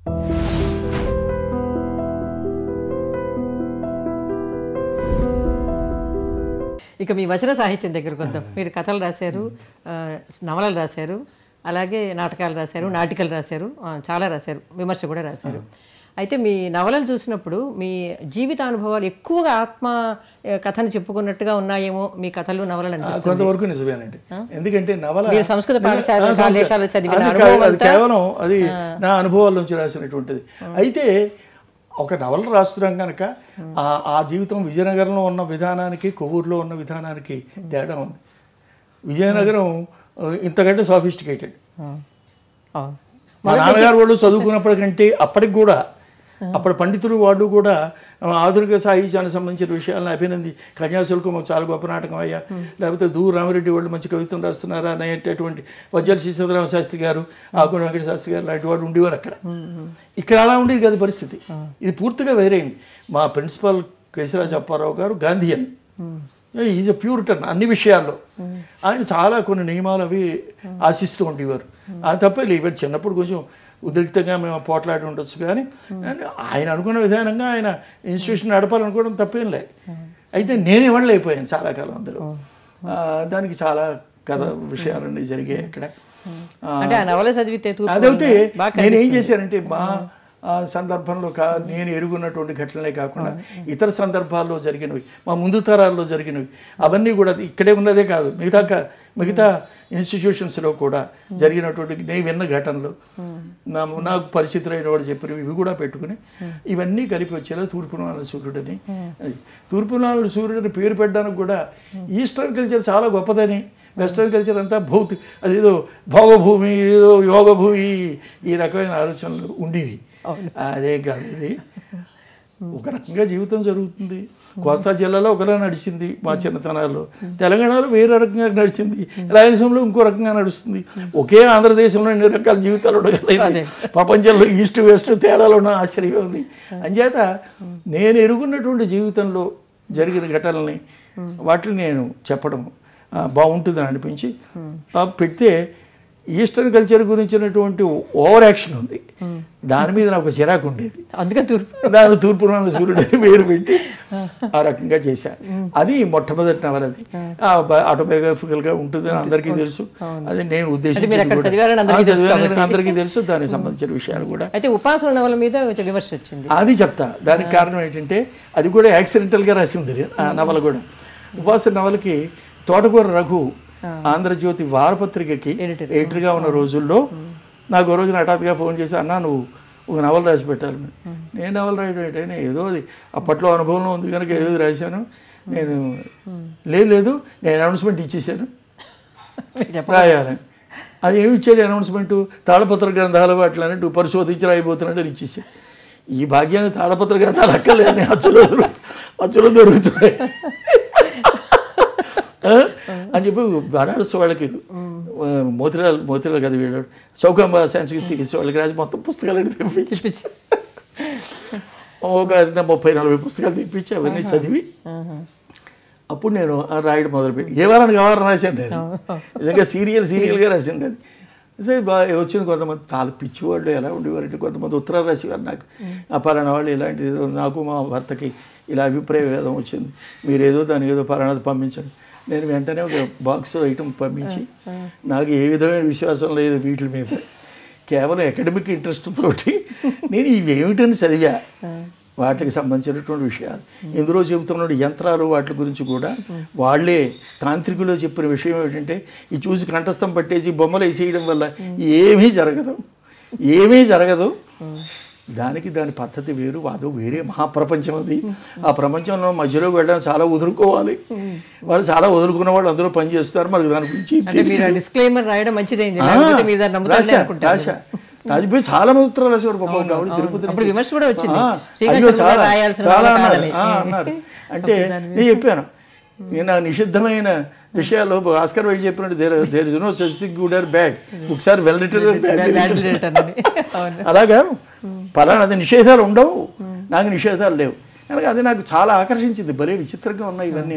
ఇక మీ వచన సాహిత్యం దగ్గరకు వద్దాం మీరు కథలు రాశారు ఆ, నవలలు రాశారు అలాగే నాటకాలు రాశారు నాటికలు రాశారు ఆ, చాలా రాశారు విమర్శ కూడా రాశారు అయితే మీ నవలలు చూసినప్పుడు మీ జీవిత అనుభవాలు ఎక్కువగా ఆత్మ ఆ, కథను చెప్పుకున్నట్టుగా ఉన్నాయేమో మీ కథలు నవలలు అనిపిస్తుంది కొంతవరకు నిజమేనండి ఎందుకంటే నవల మీరు సంస్కృత పాఠశాల ఆ, సంస్కృత- కాలేశాలలో చదివిన అది అనుభవం కా- అది అంతా- కేవలం అది నా అనుభవాల నుంచి రాసినటువంటిది అయితే ఒక నవల రాస్తున్నాం కనుక ఆ ఆ జీవితం విజయనగరంలో ఉన్న విధానానికి కొవ్వూరులో ఉన్న విధానానికి తేడా ఉంది విజయనగరం ఆ, ఇంతకంటే సాఫిస్టికేటెడ్ ఆ. ఆ. మా నాన్నగారు వాళ్ళు చదువుకున్నప్పటికంటే అప్పటికి కూడా అప్పటి పండితులు వాళ్ళు కూడా ఆ, ఆధునిక సాహిత్యానికి సంబంధించిన విషయాలను అభినంది కన్యాశుల్కం ఒక చాలా గొప్ప నాటకం అయ్యా లేకపోతే దూ రామిరెడ్డి వాళ్ళు మంచి కవిత్వం రాస్తున్నారా అనేటటువంటి వజ్జల శ్రీచంద్రరామ శాస్త్రి గారు ఆకుడు వెంకట శాస్త్రి గారు లాంటి వాళ్ళు ఉండేవారు అక్కడ ఇక్కడ అలా ఉండేది కాదు పరిస్థితి ఇది పూర్తిగా వేరేయండి మా ప్రిన్సిపల్ కేశరాజు అప్పారావు గారు గాంధీయన్ ఈజ్ ఎ ప్యూరిటన్ అన్ని విషయాల్లో ఆయన చాలా కొన్ని నియమాలు అవి ఆశిస్తూ ఉండేవారు అది తప్ప ఈవెన్ చిన్నప్పుడు కొంచెం ఉద్రిక్తంగా మేము పోట్లాడి ఉండొచ్చు కానీ కానీ ఆయన అనుకున్న విధానంగా ఆయన ఇన్స్టిట్యూషన్ నడపాలనుకోవడం తప్పేం లేదు అయితే నేనే ఇవ్వలేకపోయాను చాలా కాలం అందులో ఆ, దానికి చాలా కథ విషయాలన్నీ జరిగాయి అక్కడ ఆ, అంటే ఆ నవల చదివితే తూర్పు అదైతే బాగా నేను ఏం చేశానంటే మా ఆ సందర్భంలో కా నేను ఎరుగున్నటువంటి ఘటనలే కాకుండా ఇతర సందర్భాల్లో జరిగినవి మా ముందు తరాల్లో జరిగినవి అవన్నీ కూడా ఇక్కడే ఉన్నదే కాదు మిగతా క- మిగతా ఇన్స్టిట్యూషన్స్లో కూడా జరిగినటువంటి నేను విన్న ఘటనలు నా నాకు పరిచితులైన వాడు చెప్పినవి ఇవి కూడా పెట్టుకుని ఇవన్నీ కలిపి వచ్చేలా తూర్పునాల సూర్యుడని అది. తూర్పునాల సూర్యుడని పేరు పెట్టడానికి కూడా ఈస్టర్న్ కల్చర్ చాలా గొప్పదని వెస్ట్రన్ కల్చర్ అంతా భౌతి అదేదో భోగభూమి ఏదో యోగభూమి ఈ రకమైన ఆలోచనలు ఉండేవి అదే కాదు ఇది ఒక రకంగా జీవితం జరుగుతుంది కోస్తా జిల్లాలో ఒకలా నడిచింది మా చిన్నతనాల్లో తెలంగాణలో వేరే రకంగా నడిచింది రాయలసీమలో ఇంకో రకంగా నడుస్తుంది ఒకే ఆంధ్రదేశంలో ఎన్ని రకాల జీవితాలు ఉండగలిగింది ప్రపంచంలో ఈస్ట్ వెస్ట్ తేడాలో ఉన్న ఆశ్చర్యం ఉంది అంచేత నేను ఎరుగున్నటువంటి జీవితంలో జరిగిన ఘటనల్ని వాటిని నేను చెప్పడం ఆ, బాగుంటుందని అనిపించి ఆ, పెడితే ఈస్టర్న్ కల్చర్ గురించినటువంటి ఓవర్ యాక్షన్ ఉంది దాని మీద నాకు చిరాకు ఉండేది అందుకని తూర్పు దాని తూర్పు నాన్న సూర్యుడు అని పేరు పెట్టి ఆ రకంగా చేశాను అది మొట్టమొదటి నవలది ఆటోబయోగ్రఫికల్ గా ఉంటుందని అందరికీ తెలుసు అది నేను అంటే మీరు అక్కడ ఉద్దేశించి చదివారని అందరికీ తెలుసు కాబట్టి. అందరికీ తెలుసు దానికి సంబంధించిన విషయాలు కూడా అయితే ఉపాసన నవల మీద కొంచెం విమర్శ వచ్చింది అది చెప్తా దానికి కారణం ఏంటంటే అది కూడా యాక్సిడెంటల్గా రాసింది ఆ నవల కూడా ఉపాసన నవలకి తోటకూర రఘు ఆంధ్రజ్యోతి వారపత్రికకి Editor. ఎడిటర్గా ఉన్న రోజుల్లో నాకు ఓ రోజున హఠాత్తుగా ఫోన్ చేసి అన్నా నువ్వు ఒక నవల రాసి పెట్టాలి మీరు." నేను నవల రాయడం ఏంటంటే ఏదో అది అప్పట్లో అనుభవంలో ఉంది కనుక ఏదో రాశాను నేను లేదు లేదు నేను అనౌన్స్మెంట్ ఇచ్చేసాను మీరు చెప్పండి రాయాలని అది ఏమి ఇచ్చాడు అనౌన్స్మెంట్ తాళపత్ర గ్రంథాలు అట్లనే పరిశోధించి రాయిపోతున్నట్టు అని ఇచ్చేసి ఈ భాగ్యాన్ని తాళపత్ర గ్రంథాలు అక్కర్లేదని అచ్చులో దొరు- అచ్చులో దొరుకుతున్నాయి ఆ? అని చెప్పి బనారస్ వాళ్ళకి ఆ, మోతిరాల్ మోతిరాల్ కదా వీళ్ళు చౌకాంబ సైన్స్ వాళ్ళకి రాసి మొత్తం పుస్తకాలు తెప్పించి ఒక ముప్పై నలభై పుస్తకాలు తెప్పించి అవన్నీ చదివి అప్పుడు నేను ఆ రాయడం మొదలుపెట్టి ఏ వారానికి ఆ వారం రాశాను నేను నిజంగా సీరియల్ సీరియల్గా రాసింది అది సరే బాగా వచ్చింది కొంతమంది చాలా పిచ్చివాళ్ళు ఎలా ఉండేవారంటే కొంతమంది ఉత్తరాలు రాసేవారు నాకు ఆ పలానా వాళ్ళు ఇలాంటిది ఏదో నాకు మా భర్తకి ఇలా అభిప్రాయ భేదం వచ్చింది మీరు ఏదో దానికి ఏదో పలానాది పంపించండి నేను వెంటనే ఒక బాక్స్ ఐటమ్ పంపించి నాకు ఏ విధమైన విశ్వాసం లేదు వీటి మీద కేవలం అకాడమిక్ ఇంట్రెస్ట్ తోటి నేను ఇవి ఏమిటని చదివా వాటికి సంబంధించినటువంటి విషయాలు ఇందులో చెబుతున్న యంత్రాలు వాటి గురించి కూడా వాళ్ళే తాంత్రికులు చెప్పిన విషయం ఏంటంటే ఈ చూసి కంఠస్థం పట్టేసి బొమ్మలు వేసేయడం వల్ల ఏమీ జరగదు ఏమీ జరగదు దానికి దాని పద్ధతి వేరు అదో వేరే మహాప్రపంచం అది ఆ ప్రపంచంలో మధ్యలో వెళ్ళడానికి చాలా వదులుకోవాలి వాళ్ళు చాలా వదులుకున్న వాళ్ళు అందులో పని చేస్తారు మనకు దాని గురించి అంటే మీరు డిస్క్లైమర్ రాయడం మంచిదైంది లేకపోతే మీరు దాన్ని నమ్ముతారని రాశా అనుకుంటాను రాశా రాజుపోయి చాలా మంది ఉత్తరాలు రాసేవారు పాపం కాబట్టి తిరుపతి అప్పుడు విమర్శ కూడా వచ్చింది ఆ, శ్రీకాంత్ అయ్యో గారు చాలా రాయాల్సిన చాలా వాళ్ళు అన్నారు కాదని. ఆ, అన్నారు అంటే నేను చెప్పాను నేను ఆ నిషిద్ధమైన విషయాల్లో ఆస్కర్ వైట్ చెప్పినట్టు there there is no such thing good or bad books are well written Bad bad literature అని. అవును అలాగా పలానా అది నిషేధాలు ఉండవు నాకు నిషేధాలు లేవు కనుక అది నాకు చాలా ఆకర్షించింది భలే విచిత్రంగా ఉన్నాయి ఇవన్నీ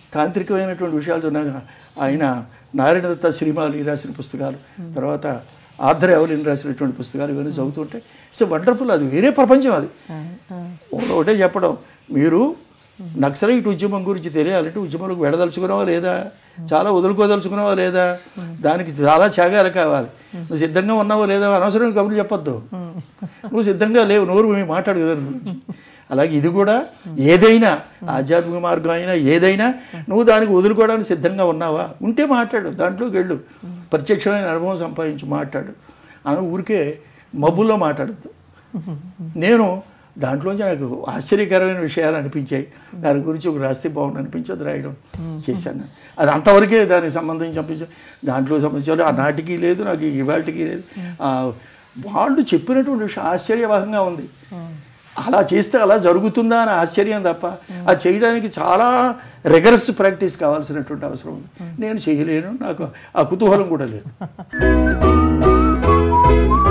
తాంత్రికమైనటువంటి విషయాలు నాకు ఆయన నారాయణ దత్త శ్రీమాలి రాసిన పుస్తకాలు తర్వాత ఆర్థర్ ఎవరిని రాసినటువంటి పుస్తకాలు ఇవన్నీ చదువుతుంటే ఇట్స్ వండర్ఫుల్ అది వేరే ప్రపంచం అది ఒకటే చెప్పడం మీరు నక్సలైట్ ఉద్యమం గురించి తెలియాలంటే ఉద్యమంలోకి వెళ్ళదలుచుకున్నావా లేదా చాలా వదులుకోదలుచుకున్నావా లేదా దానికి చాలా త్యాగాలు కావాలి నువ్వు సిద్ధంగా ఉన్నావా లేదా అనవసరం కబుర్లు చెప్పొద్దు నువ్వు సిద్ధంగా లేవు నోరు మేము మాట్లాడు కదా దాని గురించి అలాగే ఇది కూడా ఏదైనా ఆధ్యాత్మిక మార్గం అయినా ఏదైనా నువ్వు దానికి వదులుకోవడానికి సిద్ధంగా ఉన్నావా ఉంటే మాట్లాడు దాంట్లోకి వెళ్ళు ప్రత్యక్షమైన అనుభవం సంపాదించి మాట్లాడు అని ఊరికే మబ్బుల్లో మాట్లాడద్దు నేను దాంట్లోంచి నాకు ఆశ్చర్యకరమైన విషయాలు అనిపించాయి దాని గురించి ఒక రాస్తే బాగుండు అనిపించదు రాయడం చేశాను అది అంతవరకే దానికి సంబంధించి పంపించా దాంట్లో సంబంధించి ఆ నాటికి లేదు నాకు ఇవాళకి లేదు ఆ, వాళ్ళు చెప్పినటువంటి విషయం ఆశ్చర్యవాహంగా ఉంది అలా చేస్తే అలా జరుగుతుందా అని ఆశ్చర్యం తప్ప అది చేయడానికి చాలా రెగరస్ ప్రాక్టీస్ కావాల్సినటువంటి అవసరం ఉంది నేను చేయలేను నాకు ఆ కుతూహలం కూడా లేదు